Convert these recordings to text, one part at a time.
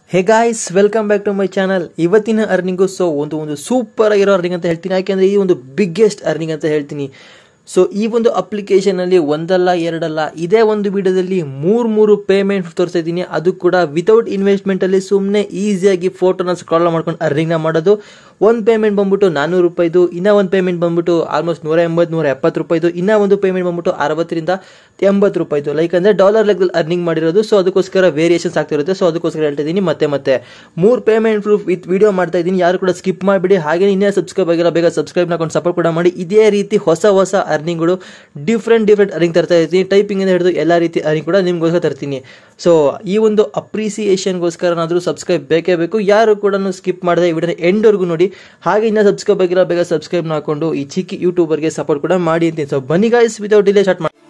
hey guys welcome back to my channel ಇವತ್ತಿನ earning so ಒಂದು ಒಂದು ಸೂಪರ್ ಆಗಿರೋ ಅರ್ನಿಂಗ್ ಅಂತ ಹೇಳ್ತೀನಿ ಯಾಕೆಂದರೆ ಈ ಒಂದು ಬಿಗ್ಗೆಸ್ಟ್ ಅರ್ನಿಂಗ್ ಅಂತ ಹೇಳ್ತೀನಿ ಸೊ ಈ ಒಂದು ಅಪ್ಲಿಕೇಶನಲ್ಲಿ ಒಂದಲ್ಲ ಎರಡಲ್ಲ ಇದೇ ಒಂದು ವಿಡಿಯೋದಲ್ಲಿ ಮೂರು ಮೂರು ಪೇಮೆಂಟ್ ತೋರಿಸ್ತಾ ಇದ್ದೀನಿ ಅದು ಕೂಡ ವಿತೌಟ್ ಇನ್ವೆಸ್ಟ್ಮೆಂಟಲ್ಲಿ ಸುಮ್ಮನೆ ಈಸಿಯಾಗಿ ಫೋಟೋನ ಸ್ಕ್ರಾಲ್ ಮಾಡ್ಕೊಂಡು ಅರ್ನಿಂಗ್ನ ಮಾಡೋದು ಒಂದು ಪೇಮೆಂಟ್ ಬಂದ್ಬಿಟ್ಟು ನಾನ್ನೂರು ರೂಪಾಯಿದು ಇನ್ನೂ ಒಂದು ಪೇಮೆಂಟ್ ಬಂದ್ಬಿಟ್ಟು ಆಲ್ಮೋಸ್ಟ್ ನೂರ ಎಂಬತ್ತು ನೂರ ಎಪ್ಪತ್ತು ರೂಪಾಯಿದು ಇನ್ನೂ ಒಂದು ಪೇಮೆಂಟ್ ಬಂದ್ಬಿಟ್ಟು ಅರವತ್ತರಿಂದ ಎಂಬತ್ತು ರೂಪಾಯಿದು ಲೈಕ್ ಅಂದರೆ ಡಾಲರ್ ಲೆಕ್ಕದಲ್ಲಿ ಅರ್ನಿಂಗ್ ಮಾಡಿರೋದು ಸೊ ಅದಕ್ಕೋಸ್ಕರ ವೇರಿಯೇಷನ್ಸ್ ಆಗ್ತಿರುತ್ತೆ ಸೊ ಅದಕ್ಕೋಸ್ಕರ ಹೇಳ್ತಾ ಇದ್ದೀನಿ ಮತ್ತೆ ಮತ್ತೆ ಮೂರು ಪೇಮೆಂಟ್ ಪ್ರೂಫ್ ವಿತ್ ವಿಡಿಯೋ ಮಾಡ್ತಾ ಇದ್ದೀನಿ ಯಾರು ಕೂಡ ಸ್ಕಿಪ್ ಮಾಡಿಬಿಡಿ ಹಾಗೆ ಇನ್ನೇ ಸಬ್ಸ್ಕ್ರೈಬ್ ಆಗಿಲ್ಲ ಬೇಗ ಸಬ್ಸ್ಕ್ರೈಬ್ ಮಾಡ್ಕೊಂಡು ಸಪೋರ್ಟ್ ಕೂಡ ಮಾಡಿ ಇದೇ ರೀತಿ ಹೊಸ ಹೊಸ ಅರ್ನಿಂಗ್ಗಳು ಡಿಫ್ರೆಂಟ್ ಡಿಫ್ರೆಂಟ್ ಅರ್ನಿಂಗ್ ತರ್ತಾ ಇರ್ತೀನಿ ಟೈಪಿಂಗ್ ಇಂದ ಹಿಡಿದು ಎಲ್ಲ ರೀತಿ ಅರ್ನಿಂಗ್ ಕೂಡ ನಿಮ್ಗೋಸ್ಕರ ತರ್ತೀನಿ ಸೊ ಈ ಒಂದು ಅಪ್ರಿಸಿಯೇಷನ್ಗೋಸ್ಕರನಾದರೂ ಸಬ್ಸ್ಕ್ರೈಬ್ ಬೇಕೇ ಬೇಕು ಯಾರು ಕೂಡ ಸ್ಕಿಪ್ ಮಾಡದೆ ಈ ವಿಡಿಯೋನ ಎಂಡ್ವರೆಗೂ ನೋಡಿ ಹಾಗೆ ಇನ್ನೂ ಸಬ್ಸ್ಕ್ರೈಬ್ ಆಗಿಲ್ಲ ಬೇಗ ಸಬ್ಸ್ಕ್ರೈಬ್ ಮಾಡ್ಕೊಂಡು ಈ ಚಿಕ್ಕ ಯೂಟ್ಯೂಬರ್ಗೆ ಸಪೋರ್ಟ್ ಕೂಡ ಮಾಡಿ ಅಂತೀನಿ ಸೊ ಬನ್ನಿ ಗಾಯ್ಸ್ ವಿತೌಟ್ ಡಿಲೇ ಸ್ಟಾರ್ಟ್ ಮಾಡಿ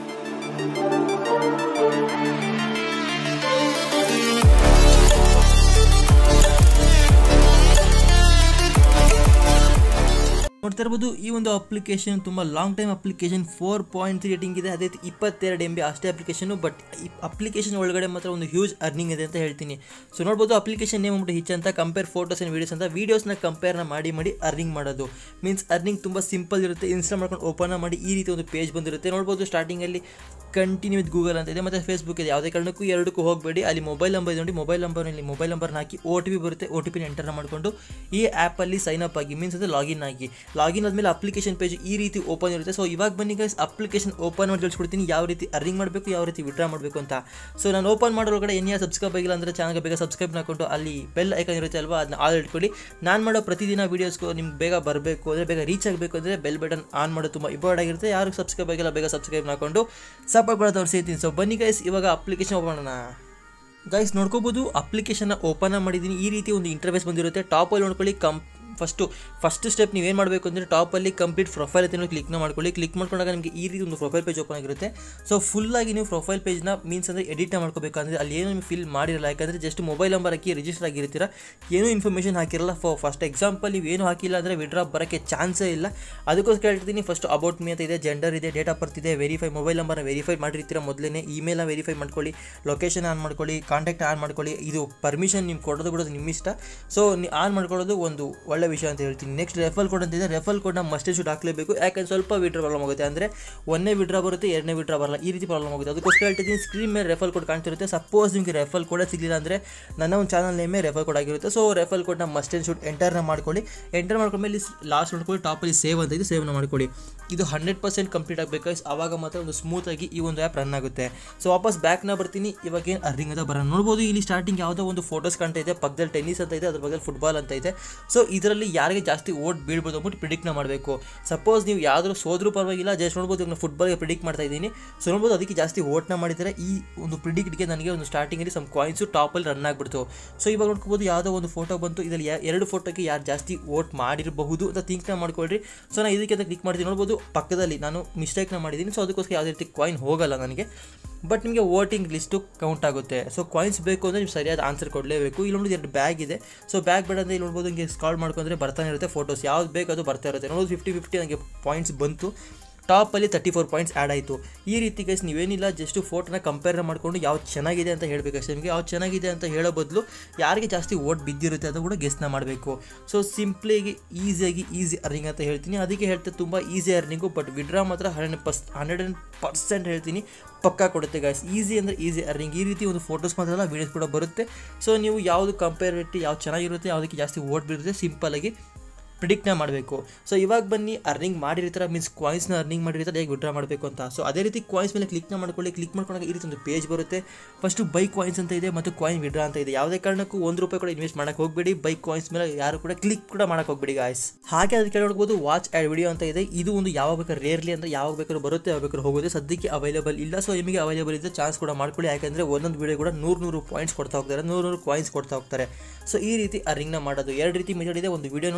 ನೋಡ್ತಾ ಇರ್ಬೋದು ಈ ಒಂದು ಅಪ್ಲಿಕೇಶನ್ ತುಂಬ long time application four point three rating ಇದೆ ಅದೇ ಇಪ್ಪತ್ತೆರಡು ಎಂ ಬಿ ಅಷ್ಟೇ ಅಪ್ಲಿಕೇಶನು ಬಟ್ ಈ ಅಪ್ಲಿಕೇಶನ್ ಒಳಗಡೆ ಮಾತ್ರ ಒಂದು ಹ್ಯೂಜ್ ಅರ್ನಿಂಗ್ ಇದೆ ಅಂತ ಹೇಳ್ತೀನಿ ಸೊ ನೋಡ್ಬೋದು ಅಪ್ಲಿಕೇಶನ್ ನೇಮ್ ಅಂದ್ಬಿಟ್ಟು ಹಿಚ್ ಅಂತ ಕಂಪೇರ್ ಫೋಟೋಸ್ ಆ್ಯಂಡ್ ವೀಡಿಯೋಸ್ ಅಂತ ವೀಡಿಯೋಸ್ನ ಕಂಪೇರ್ನ ಮಾಡಿ ಮಾಡಿ ಅರ್ನಿಂಗ್ ಮಾಡೋದು ಮೀನ್ಸ್ ಅರ್ನಿಂಗ್ ತುಂಬ ಸಿಂಪಲ್ ಇರುತ್ತೆ ಇನ್ಸ್ಟಾ ಮಾಡ್ಕೊಂಡು ಓಪನ್ ಮಾಡಿ ಈ ರೀತಿ ಒಂದು ಪೇಜ್ ಬಂದಿರುತ್ತೆ ನೋಡ್ಬೋದು ಸ್ಟಾರ್ಟಿಂಗಲ್ಲಿ ಕಂಟಿನ್ಯೂ ವಿತ್ ಗೂಗಲ್ ಅಂತ ಇದೆ ಮತ್ತು ಫೇಸ್ಬುಕ್ ಇದೆ ಯಾವುದೇ ಕಾರಣಕ್ಕೂ ಎರಡಕ್ಕೂ ಹೋಗಬೇಡಿ ಅಲ್ಲಿ ಮೊಬೈಲ್ ನಂಬರ್ ಇದೆ ನೋಡಿ ಮೊಬೈಲ್ ನಂಬರ್ನಲ್ಲಿ ಮೊಬೈಲ್ ನಂಬರ್ನ ಹಾಕಿ ಓ ಟಿ ಪಿ ಬರುತ್ತೆ ಓ ಟಿ ಪಿನ ಎಂಟರ್ನ ಮಾಡಿಕೊಂಡು ಈ ಆ್ಯಪಲ್ಲಿ ಸೈನ್ ಅಪ್ ಆಗಿ ಮೀನ್ಸ್ ಅದು ಲಾಗಿನ್ ಆಗಿ ಲಾಗಿನ್ ಆದಮೇಲೆ ಅಪ್ಲಿಕೇಶನ್ ಪೇಜ್ ಈ ರೀತಿ ಓಪನ್ ಇರುತ್ತೆ ಸೊ ಇವಾಗ ಬನ್ನಿ ಗೈಸ್ ಅಪ್ಲಿಕೇಶನ್ ಓಪನ್ ಮಾಡಿ ತಿಳಿಸ್ಕೊಡ್ತೀನಿ ಯಾವ ರೀತಿ ಅರ್ನಿಂಗ್ ಮಾಡಬೇಕು ಯಾವ ರೀತಿ ವಿಡ್ರಾ ಮಾಡಬೇಕು ಅಂತ ಸೊ ನಾನು ಓಪನ್ ಮಾಡೋಳಗಡೆ ಏನೇ ಸಬ್ಸ್ಕ್ರೈಬ್ ಆಗಿಲ್ಲ ಅಂದರೆ ಚಾನಲ್ಗೆ ಬೇಗ ಸಬ್ಸ್ಕ್ರೈಬ್ ಮಾಡ್ಕೊಂಡು ಅಲ್ಲಿ ಬೆಲ್ ಐಕನ್ ಇರುತ್ತೆ ಅಲ್ವಾ ಅದನ್ನ ಆಲ್ ಇಟ್ಕೊಳ್ಳಿ ನಾನು ಮಾಡೋ ಪ್ರತಿದಿನ ವೀಡಿಯೋಸ್ಗೂ ನಿಮ್ಗೆ ಬೇಗ ಬರಬೇಕು ಅಂದರೆ ಬೇಗ ರೀಚ್ ಆಗಬೇಕು ಅಂದರೆ ಬೆಲ್ ಬಟನ್ ಆನ್ ಮಾಡೋದು ತುಂಬ ಇಂಪಾರ್ಟೆಂಟ್ ಆಗಿರುತ್ತೆ ಯಾರು ಸಬ್ಸ್ಕ್ರೈಬ್ ಆಗಿಲ್ಲ ಬೇಗ ಸಬ್ಸ್ಕ್ರೈಬ್ ಮಾಡ್ಕೊಂಡು ಸಪೋರ್ಟ್ ಮಾಡೋದು ತೋರಿಸಿರ್ತೀನಿ ಸೊ ಬನ್ನಿ ಗೈಸ್ ಇವಾಗ ಅಪ್ಲಿಕೇಶನ್ ಓಪನ್ ಮಾಡೋಣ ಗೈಸ್ ನೋಡ್ಕೋಬೋದು ಅಪ್ಲಿಕೇಶನ್ನ ಓಪನ್ ಮಾಡಿದ್ದೀನಿ ಈ ರೀತಿ ಒಂದು ಇಂಟರ್ಫೇಸ್ ಬಂದಿರುತ್ತೆ ಟಾಪಲ್ಲಿ ನೋಡ್ಕೊಳ್ಳಿ ಕಂ ಫಸ್ಟು ಫಸ್ಟ್ ಸ್ಟೆಪ್ ನೀವೇನು ಮಾಡಬೇಕು ಅಂದರೆ ಟಾಪಲ್ಲಿ ಕಂಪ್ಲೀಟ್ ಪ್ರೊಫೈಲ್ ಅಂತ ಕ್ಲಿಕ್ನ ಮಾಡ್ಕೊಳ್ಳಿ ಕ್ಲಿಕ್ ಮಾಡ್ಕೊಂಡಾಗ ನಿಮಗೆ ಈ ರೀತಿ ಒಂದು ಪ್ರೊಫೈಲ್ ಪೇಜ್ ಓಪನ್ ಆಗಿರುತ್ತೆ ಸೊ ಫುಲ್ಲಾಗಿ ನೀವು ಪ್ರೊಫೈಲ್ ಪೇಜ್ನ ಮೀನ್ಸ್ ಅಂದರೆ ಎಡಿಟ್ನ ಮಾಡ್ಕೋಬೇಕಂದ್ರೆ ಅಲ್ಲಿ ಏನು ನಿಮಗೆ ಫಿಲ್ ಮಾಡಿರಲ್ಲ ಯಾಕಂದರೆ ಜಸ್ಟ್ ಮೊಬೈಲ್ ನಂಬರ್ ಹಾಕಿ ರಿಜಿಸ್ಟರ್ ಆಗಿರ್ತೀರ ಏನೂ ಇನ್ಫಾರ್ಮೇಷನ್ ಹಾಕಿರಲ್ಲ ಫೋ ಫಸ್ಟ್ ಎಕ್ಸಾಂಪಲ್ ನೀವು ಏನು ಹಾಕಿಲ್ಲ ಅಂದರೆ ವಿಡ್ರಾ ಬರೋಕ್ಕೆ ಚಾನ್ಸೇ ಇಲ್ಲ ಅದಕ್ಕೋಸ್ಕರ ಹೇಳ್ತೀನಿ ಫಸ್ಟ್ ಅಬೌಟ್ ಮೀ ಅಂತ ಇದೆ ಜೆಂಡರ್ ಇದೆ ಡೇಟ್ ಆಫ್ ಬರ್ತ್ ಇದೆ ವೆರಿಫೈ ಮೊಬೈಲ್ ನಂಬರ್ನ ವೆರಿಫೈ ಮಾಡಿರ್ತೀರ ಮೊದಲೇ ಇಮೇಲ್ನ ವೆರಿಫೈ ಮಾಡ್ಕೊಳ್ಳಿ ಲೊಕೇಶನ್ ಆನ್ ಮಾಡ್ಕೊಳ್ಳಿ ಕಾಂಟ್ಯಾಕ್ಟ್ ಆನ್ ಮಾಡ್ಕೊಳ್ಳಿ ಇದು ಪರ್ಮಿಷನ್ ನೀವು ಕೊಡೋದು ಬಿಡೋದು ನಿಮ್ಮ ಇಷ್ಟ ಸೊ ನೀವು ಆನ್ ಮಾಡ್ಕೊಳ್ಳೋದು ಒಂದು ಒಳ್ಳೆ ವಿಷಯ ಅಂತ ಹೇಳ್ತೀನಿ ನೆಕ್ಸ್ಟ್ ರೆಫಲ್ ಕೋಡ್ ಅಂತಿದೆ ರೆಫಲ್ ಕೋಡ್ನ ಮಸ್ಟೇ ಶೂಟ್ ಹಾಕಲೇಬೇಕು ಯಾಕಂದ್ರೆ ಸ್ವಲ್ಪ ವಿಡ್ರಾ ಪ್ರಾಬ್ಲಮ್ ಆಗುತ್ತೆ ಅಂದರೆ ಒಂದೇ ವಿಡ್ರಾ ಬರುತ್ತೆ ಎರಡನೇ ವಿಡ್ರಾ ಬರಲ್ಲ ಈ ರೀತಿ ಪ್ರಾಬ್ಲಮ್ ಆಗುತ್ತೆ ಅದಕ್ಕೋಸ್ಕರ ಹೇಳ್ತಿದ್ದೀನಿ ಸ್ಕ್ರೀನ್ ಮೇಲೆ ರೆಫಲ್ ಕೋಡ್ ಕಾಣ್ತಿರುತ್ತೆ ಸಪೋಸ್ ನಿಮಗೆ ರೆಫಲ್ ಕೋಡ್ ಸಿಗಲಿಲ್ಲ ಅಂದರೆ ನನ್ನ ಒಂದು ಚಾನಲ್ ನೇಮೇ ರೆಫಲ್ ಕೋಡ್ ಆಗಿರುತ್ತೆ ಸೊ ರೆಫಲ್ ಕೋಡ್ನ ಮಸ್ಟ್ ಆ್ಯಂಡ್ ಶೂಟ್ ಎಂಟರ್ನ ಮಾಡ್ಕೊಳ್ಳಿ ಎಂಟರ್ ಮಾಡ್ಕೊಂಡ್ಮೇಲೆ ಲಾಸ್ಟ್ ನೋಡ್ಕೊಳ್ಳಿ ಟಾಪಲ್ಲಿ ಸೇವ್ ಅಂತ ಇದೆ ಸೇವ್ನ ಮಾಡ್ಕೊಳ್ಳಿ ಇದು ಹಂಡ್ರೆಡ್ ಪರ್ಸೆಂಟ್ ಕಂಪ್ಲೀಟ್ ಆಗಬೇಕು ಆವಾಗ ಮಾತ್ರ ಒಂದು ಸ್ಮೂತಾಗಿ ಈ ಒಂದು ಆ್ಯಪ್ ರನ್ ಆಗುತ್ತೆ ಸೊ ವಾಪಸ್ ಬ್ಯಾಕ್ನ ಬರ್ತೀನಿ ಇವಾಗ ಏನು ಅರ್ನಿಂಗ್ ಅಂತ ಬರೋಣ ನೋಡ್ಬೋದು ಇಲ್ಲಿ ಸ್ಟಾರ್ಟಿಂಗ್ ಯಾವುದೋ ಒಂದು ಫೋಟೋಸ್ ಕಾಣ್ತಾ ಇದೆ ಪಕ್ಕದಲ್ಲಿ ಟೆನ್ನಿಸ್ ಅಂತ ಇದೆ ಅದ್ರ ಬಗ್ಗೆ ಫುಟ್ಬಾಲ್ ಅಂತ ಇದೆ ಸೊ ಇದರಲ್ಲಿ ಯಾರಿಗೆ ಜಾಸ್ತಿ ಓಟ್ ಬೀಳ್ಬೋದು ಅಂದ್ಬಿಟ್ಟು ಪ್ರಿಡಿಕ್ಟ್ನ ಮಾಡಬೇಕು ಸಪೋಸ್ ನೀವು ಯಾವ್ದಾದ್ರು ಸೋದ್ರೂ ಪರವಾಗಿಲ್ಲ ಜಸ್ಟ್ ನೋಡ್ಬೋದು ಇವಾಗ ಫುಟ್ಬಾಲ್ಗೆ ಪ್ರಿಡಿಕ್ಟ್ ಮಾಡ್ತಾ ಇದ್ದೀನಿ ಸೊ ನೋಡ್ಬೋದು ಅದಕ್ಕೆ ಜಾಸ್ತಿ ಓಟ್ನ ಮಾಡಿದರೆ ಈ ಒಂದು ಪ್ರಿಡಿಕ್ಟ್ಗೆ ನನಗೆ ಒಂದು ಸ್ಟಾರ್ಟಿಂಗಲ್ಲಿ ಸಮ್ ಕಾಯಿನ್ಸು ಟಾಪಲ್ಲಿ ರನ್ ಆಗಿಬಿಡ್ತು ಸೊ ಇವಾಗ ನೋಡ್ಕೋಬೋದು ಯಾವುದೋ ಒಂದು ಫೋಟೋ ಬಂತು ಇದರಲ್ಲಿ ಎರಡು ಫೋಟೋಗೆ ಯಾರು ಜಾಸ್ತಿ ಓಟ್ ಮಾಡಿರಬಹುದು ಅಂತ ಥಿಂಕ್ನ ಮಾಡ್ಕೊಳ್ರಿ ಸೊ ನಾನು ಇದಕ್ಕೆ ಅಂತ ಕ್ಲಿಕ್ ಮಾಡ್ತೀನಿ ನೋಡ್ಬೋದು ಪಕ್ಕದಲ್ಲಿ ನಾನು ಮಿಸ್ಟೇಕ್ನ ಮಾಡಿದ್ದೀನಿ ಸೊ ಅದಕ್ಕೋಸ್ಕರ ಯಾವುದೇ ರೀತಿ ಕಾಯಿನ್ ಹೋಗಲ್ಲ ನನಗೆ ಬಟ್ ನಿಮಗೆ ವೋಟಿಂಗ್ ಲಿಸ್ಟು ಕೌಂಟ್ ಆಗುತ್ತೆ ಸೊ ಕಾಯಿನ್ಸ್ ಬೇಕು ಅಂದರೆ ನೀವು ಸರಿಯಾದ ಆನ್ಸರ್ ಕೊಡಲೇಬೇಕು ಇಲ್ಲಿ ನೋಡಿದ್ರೆ ಎರಡು ಬ್ಯಾಗ್ ಇದೆ ಸೊ ಬ್ಯಾಗ್ ಬೇಡ ಅಂದರೆ ಇಲ್ಲಿ ನೋಡ್ಬೋದು ಹಿಂಗೆ ಸ್ಕಾಲ್ ಮಾಡ್ಕೊಂಡ್ರೆ ಬರ್ತಾನೆ ಇರುತ್ತೆ ಫೋಟೋಸ್ ಯಾವ್ದು ಬೇಕು ಅದು ಬರ್ತಾ ಇರುತ್ತೆ ನೋಡೋದು ಫಿಫ್ಟಿ ಫಿಫ್ಟಿ ನನಗೆ ಪಾಯಿಂಟ್ಸ್ ಬಂತು ಟಾಪಲ್ಲಿ ತರ್ಟಿ ಫೋರ್ ಪಾಯಿಂಟ್ಸ್ ಆ್ಯಡ್ ಆಯಿತು ಈ ರೀತಿ ಗೈಸ್ ನೀವೇನಿಲ್ಲ ಜಸ್ಟ್ ಫೋಟೋನ ಕಂಪೇರ್ ಮಾಡಿಕೊಂಡು ಯಾವ್ದು ಚೆನ್ನಾಗಿದೆ ಅಂತ ಹೇಳಬೇಕಷ್ಟೇ ನಿಮಗೆ ಯಾವ್ದು ಚೆನ್ನಾಗಿದೆ ಅಂತ ಹೇಳೋ ಬದಲು ಯಾರಿಗೆ ಜಾಸ್ತಿ ಓಟ್ ಬಿದ್ದಿರುತ್ತೆ ಅಂತ ಕೂಡ ಗೆಸ್ನ ಮಾಡಬೇಕು ಸೊ ಸಿಂಪ್ಲಿಗೆ ಈಸಿಯಾಗಿ ಈಸಿ ಅರ್ನಿಂಗ್ ಅಂತ ಹೇಳ್ತೀನಿ ಅದಕ್ಕೆ ಹೇಳ್ತಾ ತುಂಬ ಈಸಿ ಅರ್ನಿಂಗು ಬಟ್ ವಿಡ್ರಾ ಮಾತ್ರ hundred per hundred and percent ಹೇಳ್ತೀನಿ ಪಕ್ಕಾ ಕೊಡುತ್ತೆ ಗಾಯ್ಸ್ ಈಸಿ ಅಂದರೆ ಈಸಿ ಅರ್ನಿಂಗ್ ಈ ರೀತಿ ಒಂದು ಫೋಟೋಸ್ ಮಾತ್ರ ಅಲ್ಲ ವೀಡಿಯೋಸ್ ಕೂಡ ಬರುತ್ತೆ ಸೊ ನೀವು ಯಾವುದು ಕಂಪೇರಿಟಿ ಯಾವ್ದು ಚೆನ್ನಾಗಿರುತ್ತೆ ಯಾವುದಕ್ಕೆ ಜಾಸ್ತಿ ಓಟ್ ಬೀರುತ್ತೆ ಸಿಂಪಲಾಗಿ ಪ್ರಿಡಿಕ್ಟ್ನ ಮಾಡಬೇಕು ಸೊ ಇವಾಗ ಬನ್ನಿ ಅರ್ನಿಂಗ್ ಮಾಡಿರ್ತಾರೆ ಮೀನ್ಸ್ ಕಾಯಿನ್ಸ್ನ ಅರ್ನಿಂಗ್ ಮಾಡಿರ್ತಾರೆ ಹೇಗೆ ವಿಡ್ರಾ ಮಾಡಬೇಕು ಅಂತ ಸೊ ಅದೇ ರೀತಿ ಕಾಯಿನ್ಸ್ ಮೇಲೆ ಕ್ಲಿಕ್ನ ಮಾಡ್ಕೊಳ್ಳಿ ಕ್ಲಿಕ್ ಮಾಡ್ಕೊಂಡಾಗ ಈ ರೀತಿ ಒಂದು ಪೇಜ್ ಬರುತ್ತೆ ಫಸ್ಟು ಬೈ ಕಾಯಿನ್ಸ್ ಅಂತ ಇದೆ ಮತ್ತು ಕಾಯಿನ್ ವಿಡ್ರಾ ಅಂತ ಇದೆ ಯಾವುದೇ ಕಾರಣಕ್ಕೂ ಒಂದು ರೂಪಾಯಿ ಕೂಡ ಇನ್ವೆಸ್ಟ್ ಮಾಡೋಕ್ಕೆ ಹೋಗಬೇಡಿ ಬೈ ಕಾಯಿನ್ಸ್ ಮೇಲೆ ಯಾರು ಕೂಡ ಕ್ಲಿಕ್ ಕೂಡ ಮಾಡೋಕ್ಕೆ ಹೋಗಬೇಡಿ ಗಾಯ್ಸ್ ಹಾಗೆ ಅದಕ್ಕೆ ನೋಡ್ಬೋದು ವಾಚ್ ಆ್ಯಡ್ ವಿಡಿಯೋ ಅಂತ ಇದೆ ಇದು ಒಂದು ಯಾವಾಗ ಬೇಕಾದ್ರೆ ರೇರ್ಲಿ ಅಂದರೆ ಯಾವಾಗ ಬೇಕಾದ್ರೂ ಬರುತ್ತೆ ಯಾವಾಗ ಬೇಕಾದ್ರೂ ಹೋಗುತ್ತೆ ಸದ್ಯಕ್ಕೆ ಅವೈಲೇಬಲ್ ಇಲ್ಲ ಸೊ ನಿಮಗೆ ಅವೈಲೇಬಲ್ ಇದೆ ಚಾನ್ಸ್ ಕೂಡ ಮಾಡ್ಕೊಳ್ಳಿ ಯಾಕಂದರೆ ಒಂದೊಂದು ವಿಡಿಯೋ ಕೂಡ ನೂರು ನೂರು ಪಾಯಿಂಟ್ಸ್ ಕೊಡ್ತಾ ಹೋಗ್ತಾರೆ ನೂರು ನೂರು ಕಾಯಿನ್ಸ್ ಕೊಡ್ತಾ ಹೋಗ್ತಾರೆ ಸೊ ಈ ರೀತಿ ಅರ್ನಿಂಗ್ನ ಮಾಡೋದು ಎರಡು ರೀತಿ ಮೆಥಡ್ ಇದೆ ಒಂದು ವಿಡಿಯೋ ನೋಡಿ ಅರ್ನಿಂಗ್ ಮಾಡೋದು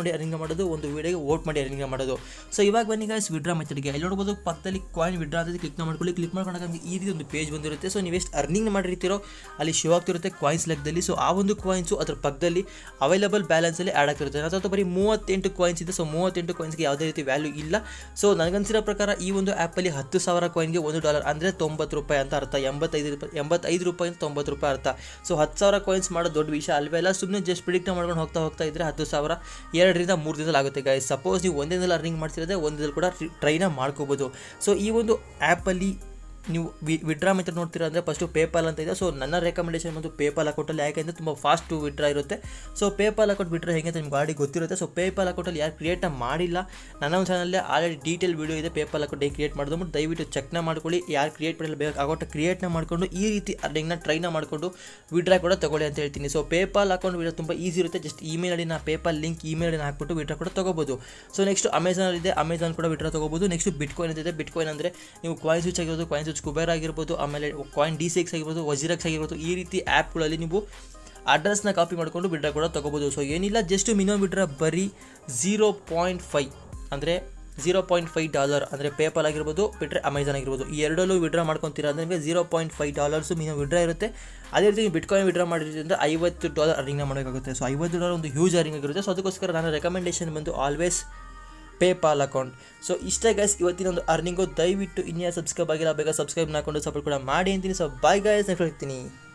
ಮಾಡೋದು ಒಂದು ವೀಡಿಯೋಗೆ ವೋಟ್ ಮಾಡಿ ಅರ್ನಿಂಗ್ ಮಾಡೋದು ಸೊ ಇವಾಗ ಬನ್ನಿ ಗೈಸ್ ವಿಡ್ರಾ ಮೆಥಡ್ಗೆ ಇಲ್ಲಿ ನೋಡ್ಬೋದು ಪಕ್ಕದಲ್ಲಿ ಕಾಯಿನ್ ವಿಡ್ರಾ ಅಂತ ಕ್ಲಿಕ್ ಮಾಡ್ಕೊಳ್ಳಿ ಕ್ಲಿಕ್ ಮಾಡ್ಕೊಂಡಾಗ ನಮಗೆ ಈ ರೀತಿ ಒಂದು ಪೇಜ್ ಬಂದಿರುತ್ತೆ ಸೊ ನೀವು ಎಷ್ಟು ಅರ್ನಿಂಗ್ ಮಾಡಿರ್ತೀರೋ ಅಲ್ಲಿ ಶೋ ಆಗ್ತಿರುತ್ತೆ ಕಾಯಿನ್ಸ್ ಲೆಕ್ಕದಲ್ಲಿ ಸೊ ಆ ಒಂದು ಕಾಯಿನ್ಸು ಅದ್ರ ಪಕ್ಕದಲ್ಲಿ ಅವೈಲಬಲ್ ಬ್ಯಾಲೆನ್ಸಲ್ಲಿ ಆ್ಯಡ್ ಆಗ್ತಿರುತ್ತೆ ನನ್ನ ಹತ್ರ ಬರೀ ಮೂವತ್ತೆಂಟು ಕಾಯಿನ್ಸ್ ಇದೆ ಸೊ ಮೂವತ್ತೆಂಟು ಕಾಯಿನ್ಸ್ಗೆ ಯಾವುದೇ ರೀತಿ ವ್ಯಾಲ್ಯೂ ಇಲ್ಲ ಸೊ ನನಗನ್ಸಿರೋ ಪ್ರಕಾರ ಈ ಒಂದು ಆ್ಯಪಲ್ಲಿ ಹತ್ತು ಸಾವಿರ ಕಾಯಿನ್ಗೆ ಒಂದು ಡಾಲರ್ ಅಂದರೆ ತೊಂಬತ್ತು ರೂಪಾಯಿ ಅಂತ ಅರ್ಥ ಎಂಬತ್ತೈದು ರೂಪಾಯಿ ಎಂಬತ್ತೈದು ರೂಪಾಯಿ ತೊಂಬತ್ತು ರೂಪಾಯಿ ಅರ್ಥ ಸೊ ಹತ್ತು ಸಾವಿರ ಕಾಯಿನ್ಸ್ ಮಾಡೋದು ದೊಡ್ಡ ವಿಷಯ ಅಲ್ವೇ ಅಲ್ಲ ಸುಮ್ಮನೆ ಜಸ್ಟ್ ಪ್ರಿಡಿಕ್ಟ್ ಮಾಡ್ಕೊಂಡು ಹೋಗ್ತಾ ಹೋಗ್ತಾ ಇದ್ದರೆ ಹತ್ತು ಸಾವಿರ ಎರಡರಿಂದ ಮೂರು ದಿನದಲ್ಲಿ ಆಗುತ್ತೆ ಗಾಯ್ ಸಪೋಸ್ ನೀವು ಒಂದೇ ದಿನದಲ್ಲಿ ಅರ್ನಿಂಗ್ ಮಾಡ್ತಿರೋದೇ ಒಂದು ದಿನದಲ್ಲಿ ಕೂಡ ಟ್ರೈನ ಮಾಡ್ಕೋಬೋದು ಸೊ ಈ ಒಂದು ಆ್ಯಪಲ್ಲಿ ನೀವು ವಿ ವಿಡ್ರಾ ಮೆಥಡ್ ನೋಡ್ತೀರಾ ಅಂದರೆ ಫಸ್ಟು ಪೇಪಾಲ್ ಅಂತ ಇದೆ ಸೊ ನನ್ನ ರೆಕಮೆಂಡೇಷನ್ ಬಂದು ಪೇಪಾಲ್ ಅಕೌಂಟಲ್ಲಿ ಯಾಕೆಂದರೆ ತುಂಬ ಫಾಸ್ಟು ವಿಡ್ರಾ ಇರುತ್ತೆ ಸೊ ಪೇಪಾಲ್ ಅಕೌಂಟ್ ವಿಡ್ರಾ ಹೇಗೆ ಅಂತ ನಿಮ್ಗೆ ಆಲ್ರೆಡಿ ಗೊತ್ತಿರುತ್ತೆ ಸೊ ಪೇಪಾಲ್ ಅಕೌಂಟಲ್ಲಿ ಯಾರು ಕ್ರಿಯೇಟ್ ಮಾಡಿಲ್ಲ ನನ್ನ ಒಂದು ಚಾನಲ್ಲೇ ಆಲ್ರೆಡಿ ಡೀಟೇಲ್ ವೀಡಿಯೋ ಇದೆ ಪೇಪಾಲ್ ಅಕೌಂಟ್ ಹೇಗೆ ಕ್ರಿಯೇಟ್ ಮಾಡೋದು ಮತ್ತು ದಯವಿಟ್ಟು ಚೆಕ್ನ ಮಾಡ್ಕೊಳ್ಳಿ ಯಾರು ಕ್ರಿಯೇಟ್ ಮಾಡಿಲ್ಲ ಬೇಕು ಅಕೌಂಟ್ ಕ್ರಿಯೇಟ್ನ ಮಾಡಿಕೊಂಡು ಈ ರೀತಿ ಅರ್ನಿಂಗ್ನ ಟ್ರೈನ ಮಾಡಿಕೊಂಡು ವಿಡ್ರಾ ಕೂಡ ತಗೊಳ್ಳಿ ಅಂತ ಹೇಳ್ತೀನಿ ಸೊ ಪೇಪಾಲ್ ಅಕೌಂಟ್ ವಿಡ್ರಾ ತುಂಬ ಈಸಿ ಇರುತ್ತೆ ಜಸ್ಟ್ ಇಮೇಲ್ ಐಡಿನ ಪೇಪಾಲ್ ಲಿಂಕ್ ಇಮೇಲ್ ಐಡಿನ ಹಾಕ್ಬಿಟ್ಟು ವಿಡ್ರಾ ಕೂಡ ತಗೋಬೋದು ಸೊ ನೆಕ್ಸ್ಟ್ ಅಮೆಝಾನ್ ಇದೆ ಅಮೆಝಾನ್ ಕೂಡ ವಿಡ್ರಾ ತಗೋಬೋದು ನೆಕ್ಸ್ಟ್ ಬಿಟ್ ಕಾಯಿನ್ ಇದೆ ಬಿಟ್ ಕಾಯಿನ್ ಅಂದರೆ ನೀವು ಕಾಯಿನ್ ಸ್ವಿಚ್ ಆಗಿರ್ಬೋದು ಕಾಯಿನ್ ಸ್ವಿಚ್ ಕುಬೇರ್ ಆಗಿರ್ಬೋದು ಆಮೇಲೆ ಕಾಯಿನ್ ಡಿ ಸಿಕ್ಸ್ ಆಗಿರ್ಬೋದು ವಜಿರಕ್ಸ್ ಆಗಿರ್ಬೋದು ಈ ರೀತಿ ಆ್ಯಪ್ಗಳಲ್ಲಿ ನೀವು ಅಡ್ರೆಸ್ನ ಕಾಪಿ ಮಾಡಿಕೊಂಡು ವಿಡ್ರಾ ಕೂಡ ತಗೋಬೋದು ಸೊ ಏನಿಲ್ಲ ಜಸ್ಟ್ ಮಿನಿಮಮ್ ವಿಡ್ರಾ ಬರೀ ಝೀರೋ ಪಾಯಿಂಟ್ ಫೈವ್ ಅಂದರೆ ಝೀರೋ ಪಾಯಿಂಟ್ ಫೈವ್ ಡಾಲರ್ ಅಂದರೆ ಪೇಪಲ್ ಆಗಿರ್ಬೋದು ಬಿಟ್ಟರೆ ಅಮೆಝಾನ್ ಆಗಿರ್ಬೋದು ಈ ಎರಡಲ್ಲೂ ವಿಡ್ರಾ ಮಾಡ್ಕೊತೀರಾ ಅಂದರೆ ನಿಮಗೆ zero point five dollars minimum withdraw ಇರುತ್ತೆ ಅದೇ ರೀತಿ ನೀವು ಬಿಟ್ಕಾಯಿನ್ ವಿಡ್ರಾ ಮಾಡಿದ್ರೆ ಅಂದರೆ ಐವತ್ತು ಡಾಲರ್ ಅರ್ನಿಂಗ್ನ ಮಾಡೋಕ್ಕಾಗುತ್ತೆ ಸೊ ಐವತ್ತು ಡಾಲರ್ ಒಂದು ಹ್ಯೂಜ್ ಅರ್ನಿಂಗ್ ಆಗಿರುತ್ತೆ ಸೊ ಅದಕ್ಕೋಸ್ಕರ ನನ್ನ ರೆಕಮೆಂಡೇಷನ್ ಬಂದು ಆಲ್ವೇಸ್ ಪೇಪಾಲ್ ಅಕೌಂಟ್ ಸೊ ಇಷ್ಟೇ ಗೈಸ್ ಇವತ್ತಿನ ಒಂದು ಅರ್ನಿಂಗು ದಯವಿಟ್ಟು ಇನ್ಯಾರು ಸಬ್ಸ್ಕ್ರೈಬ್ ಆಗಿಲ್ಲ ಬೇಗ ಸಬ್ಸ್ಕ್ರೈಬ್ ಹಾಕೊಂಡು ಸಪೋರ್ಟ್ ಕೂಡ ಮಾಡಿ ಅಂತೀನಿ ಸೊ ಬಾಯ್ ಗೈಸ್ ನೆಕ್ಸ್ಟ್ ಹೇಳ್ತೀನಿ